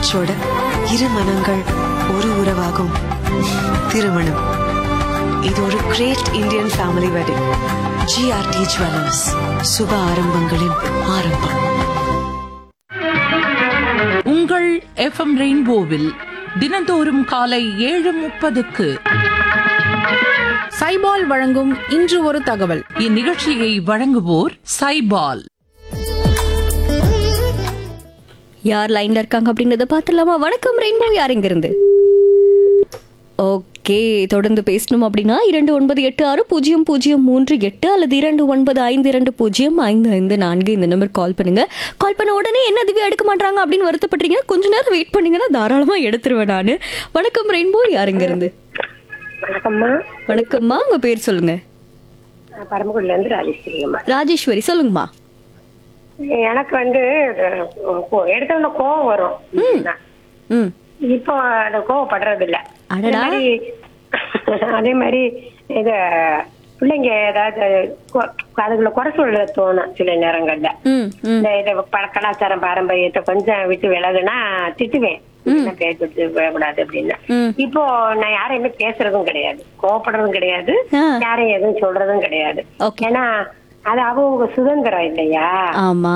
பேச்சோட இரு மனங்கள் ஒரு உறவாகும் திருமணம் இது ஒரு great Indian family wedding GRT jewellers சுப ஆரம்பங்களின் ஆரம்பம் உங்கள் எஃப்எம் ரெயின்போவில் தினந்தோறும் காலை ஏழு முப்பதுக்கு சைபால் வழங்கும் இன்று ஒரு தகவல் இந்நிகழ்ச்சியை வழங்குவோர் சைபால் யார் லைன்ல இருக்காங்க அப்படின்றத பார்த்துடலாமா வணக்கம் ரெயின்போ யார் இங்க இருந்து ஓகே தொடர்ந்து பேசணும் அப்படின்னா இரண்டு ஒன்பது எட்டு ஆறு பூஜ்ஜியம் பூஜ்ஜியம் மூன்று எட்டு அல்லது இரண்டு ஒன்பது ஐந்து இரண்டு பூஜ்ஜியம் ஐந்து ஐந்து நான்கு இந்த நம்பர் கால் பண்ணுங்க கால் பண்ண உடனே என்ன திவ்யா எடுக்க மாட்டாங்க அப்படின்னு வருத்தப்படுறீங்க கொஞ்ச நேரம் வெயிட் பண்ணீங்கன்னா தாராளமா எடுத்துருவேன் நான் வணக்கம் ரெயின்போ யார் இங்க இருந்து வணக்கம்மா வணக்கம்மா உங்க பேர் சொல்லுங்க நான் பரமக்குடில இருந்து ராஜேஸ்வரிங்கம்மா ராஜேஸ்வரி சொல்லுங்கம்மா எனக்கு வந்து அஹ், கோ- எடுத்தோம்னா கோவம் வரும் ம் இப்போ அந்த கோவப்படுறது இல்ல அதே அடடா. மாதிரி அதே மாதிரி இது பிள்ளைங்க ஏதாவது கொ- அதுக்குள்ள குறை சொல்ல தோணும் சில நேரங்கள்ல ம் ம் இந்த இதை ப- கலாச்சாரம் பாரம்பரியத்தை கொஞ்சம் விட்டு விலகுனா திட்டுவேன் என்ன பேர் விட்டு விடக்கூடாது அப்படின்னு ம். இப்போ நான் யாரையுமே பேசுறதும் கிடையாது கோவப்படுறதும் கிடையாது ஆ. யாரையும் எதுவும் சொல்றதும் கிடையாது Okay. ஏன்னா அது அவங்க சுதந்திரம் இல்லையா ஆமா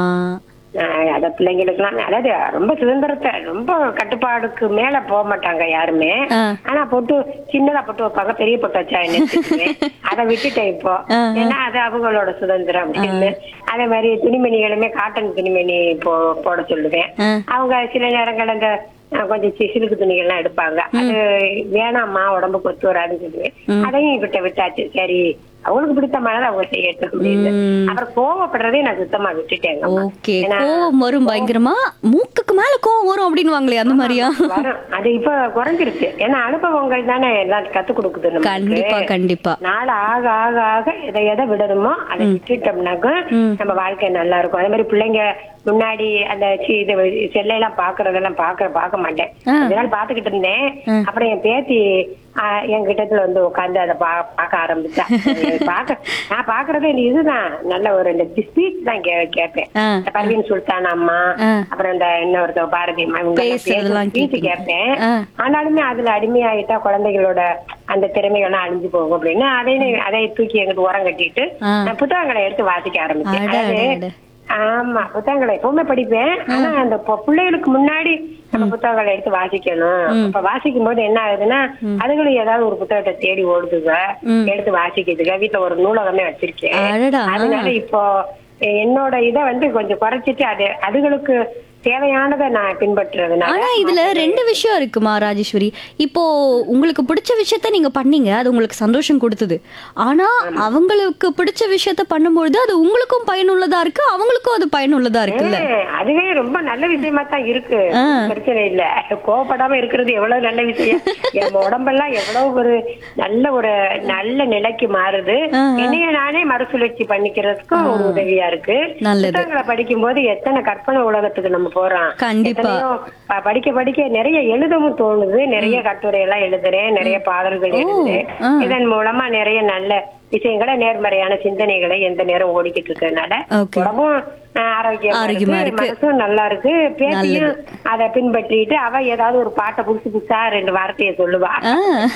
ஆஹ் அத பிள்ளைங்களுக்குலாம் அதாவது ரொம்ப சுதந்திரத்தை ரொம்ப கட்டுப்பாடுக்கு மேல போக மாட்டாங்க யாருமே ஆ. ஆனா பொட்டு சின்னதா பொட்டு வைப்பாங்க பெரிய பொட்டு வச்சா என்ன திட்டுவேன். அதை விட்டுட்டேன் இப்போ ஆ, ஆ. ஏன்னா அது அவங்களோட சுதந்திரம் அப்படின்னு அதே மாதிரி துணிமணிகளுமே காட்டன் துணிமணி போ போட சொல்லுவேன் ஆ. அவங்க சில நேரங்கள் அந்த அஹ், கொஞ்சம் சி- சிலுக்கு துணிகள்லாம் எடுப்பாங்க அது வேணாம்மா உடம்புக்கு ஒத்து வராதுன்னு சொல்லுவேன் அதையும் விட்ட விட்டாச்சு சரி அவங்களுக்கு பிடித்த மாதிரி அவங்க செய்யட்டும் அப்படின்னு ம். அப்புறம் கோவப்படுறதே நான் சுத்தமா விட்டுட்டேங்க ஓகே கோவம் வரும் பயங்கரமா மூக்குக்கு மேல கோவம் வரும் அப்படின்னு வாங்களே அந்த மாதிரியா வரும் அது இப்ப குறைஞ்சிருச்சு ஏன்னா அனுபவங்கள் தானே எல்லாம் கத்து கொடுக்குது நமக்கு. கண்டிப்பா கண்டிப்பா நாள் ஆக ஆக ஆக எதை எதை விடணுமோ அதை விட்டுட்டோம்னாக்க நம்ம வாழ்க்கை நல்லா இருக்கும் அதே மாதிரி பிள்ளைங்க முன்னாடி அந்த சி- இது செல்லையெல்லாம் பாக்குறதெல்லாம் பாக்க பார்க்க மாட்டேன் ஆ. கொஞ்ச நாள் பாத்துக்கிட்டு இருந்தேன் அப்புறம் என் பேத்தி ஆ, என் கிட்டத்துல வந்து உட்காந்து அதை பா பார்க்க ஆரம்பிச்சா பாக்க நான் பாக்குறது இந்த இதுதான் நல்ல ஒரு இந்த ஸ்பீச் தான் கே கேட்பேன் ஆ, இந்த பர்வீன் சுல்தான் அம்மா ஆ. அப்புறம் இந்த இன்னொருத்த பாரதி அம்மா இவங்க எல்லாம் பேசுறதெல்லாம் பேசுற speech கேப்பீங்க. கேட்பேன் ஆ. ஆனாலுமே அதுல அடிமையாயிட்டா குழந்தைகளோட அந்த திறமைகள்லாம் அழிஞ்சு போகும் அப்படின்னு அதையும் அதை தூக்கி எங்கிட்டு உரம் கட்டிட்டு ஆ. நான் புத்தகங்களை எடுத்து வாசிக்க ஆரம்பிச்சேன் அட, அட, அதாவது, அட. ஆமா புத்தகங்களை எப்பவுமே படிப்பேன் ஆனா அந்த பொ- பிள்ளைகளுக்கு முன்னாடி நம்ம புத்தகங்களை எடுத்து வாசிக்கணும் அப்ப வாசிக்கும் போது என்ன ஆகுதுன்னா அதுகளும் ஏதாவது ஒரு புத்தகத்தை தேடி ஓடுதுங்க எடுத்து வாசிக்குதுங்க வீட்டுல ஒரு நூலகமே வச்சிருக்கேன் அடடா. அதனால இப்போ என்னோட இதை வந்து கொஞ்சம் குறைச்சிட்டு அது அதுகளுக்கு தேவையானதை நான் பின்பற்றுறதுனால ஆனா இதுல ரெண்டு விஷயம் இருக்குமா ராஜேஸ்வரி இப்போ உங்களுக்கு பிடிச்ச விஷயத்த நீங்க பண்ணீங்க அது உங்களுக்கு சந்தோஷம் கொடுத்தது ஆனா அவங்களுக்கு பிடிச்ச விஷயத்த பண்ணும்பொழுது அது உங்களுக்கும் பயனுள்ளதா இருக்கு அவங்களுக்கும் அது பயனுள்ளதா இருக்குல்ல ஏ, அதுவே ரொம்ப நல்ல விஷயமா தான் இருக்கு பிரச்சனை இல்ல கோவப்படாம இருக்கிறது எவ்வளவு நல்ல விஷயம் என் உடம்பெல்லாம் எவ்வளவு ஒரு நல்ல ஒரு நல்ல நிலைக்கு மாறுது என்னைய நானே மறுசுழற்சி பண்ணிக்கிறதுக்கும் ஒரு உதவியா இருக்கு நல்லது. புத்தகங்களை படிக்கும் போது எத்தனை கற்பனை உலகத்துக்கு நம்ம போறோம் கண்டிப்பா. எத்தனையோ ப- படிக்க படிக்க நிறைய எழுதவும் தோணுது நிறைய கட்டுரை எல்லாம் எழுதுறேன் நிறைய பாடல்கள் எழுதுறேன் ஆ. இதன் மூலமா நிறைய நல்ல விஷயங்களை நேர்மறையான சிந்தனைகளை எந்த நேரம் ஓடிக்கிட்டு இருக்கிறதுனால Okay. உடம்பும் ஆஹ், ஆரோக்கியமா ஆரோக்கியமா இருக்கு இருக்கு. மனசும் நல்லா இருக்கு பேத்தியும் அதை பின்பற்றிட்டு அவ ஏதாவது ஒரு பாட்டை புதுசு புதுசா ரெண்டு வார்த்தையை சொல்லுவா ஆ.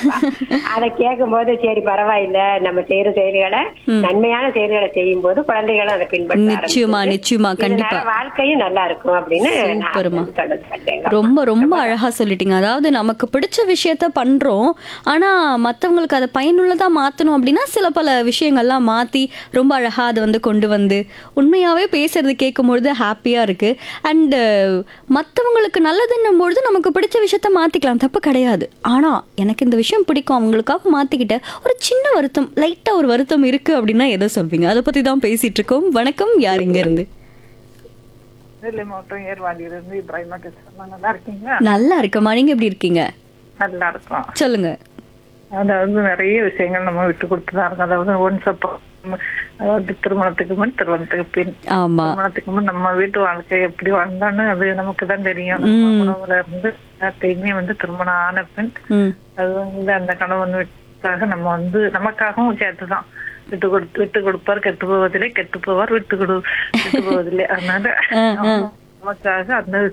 அதை கேட்கும் போது சரி பரவாயில்ல நம்ம செய்யற செயல்களை நன்மையான செயல்களை செய்யும் போது குழந்தைகளும் அதை பின்பற்ற நிச்சயமா, ஆரம்பிச்சிருது. நிச்சயமா, கண்டிப்பா. இதனால வாழ்க்கையும் நல்லா இருக்கும் அப்படின்னு நான் சூப்பர்மா. வந்து தொடர்ந்து பண்றேங்க. ரொம்ப ரொம்ப அழகா சொல்லிட்டீங்க அதாவது நமக்கு பிடிச்ச விஷயத்த பண்றோம் ஆனா மத்தவங்களுக்கு அதை பயனுள்ளதா மாத்தணும் அப்படின்னா சில பல விஷயங்கள்லாம் மாத்தி ரொம்ப அழகா அதை வந்து கொண்டு வந்து உண்மையாவே பேசுறது கேட்கும்பொழுது ஹாப்பியா இருக்கு அண்ட் மத்தவங்களுக்கு நல்லதுன்னும் பொழுது நமக்கு பிடிச்ச விஷயத்த மாத்திக்கலாம் தப்பு கிடையாது ஆனா எனக்கு இந்த விஷயம் பிடிக்கும் அவங்களுக்காக மாத்திக்கிட்ட ஒரு சின்ன வருத்தம் லைட்டா ஒரு வருத்தம் இருக்கு அப்படின்னா எதை சொல்வீங்க அதை பத்தி தான் பேசிட்டு இருக்கோம் வணக்கம் யார் இங்க இருந்து நெல்லை மாவட்டம் ஏர்வாடியிலிருந்து இப்ராஹிமா பேசுறேன் நல்லா இருக்கீங்களா நல்லா இருக்கமா நீங்க எப்படி இருக்கீங்க நல்லா இருக்கோம் சொல்லுங்க அதாவது நிறைய விஷயங்கள் நம்ம விட்டு கொடுத்துதான் இருக்கோம் அதாவது ஒன்ஸ் அப்போ அதாவது திருமணத்துக்கு முன் திருமணத்துக்கு பின் ஆமா திருமணத்துக்கு முன் நம்ம வீட்டு வாழ்க்கை எப்படி வாழ்ந்தோன்னு அது நமக்கு தான் தெரியும் நம்ம உணவுல இருந்து எல்லாத்தையுமே வந்து திருமணம் ஆன பின் ம் அது வந்து அந்த கணவன் வீட்டுக்காக நம்ம வந்து நமக்காகவும் சேர்த்துதான் விட்டு கொடுத்து விட்டு கொடுப்பார் கெட்டு போவதில்லை கெட்டு போவார் விட்டு கொடு விட்டு போவதில்லை அதனால நமக்காக அந்த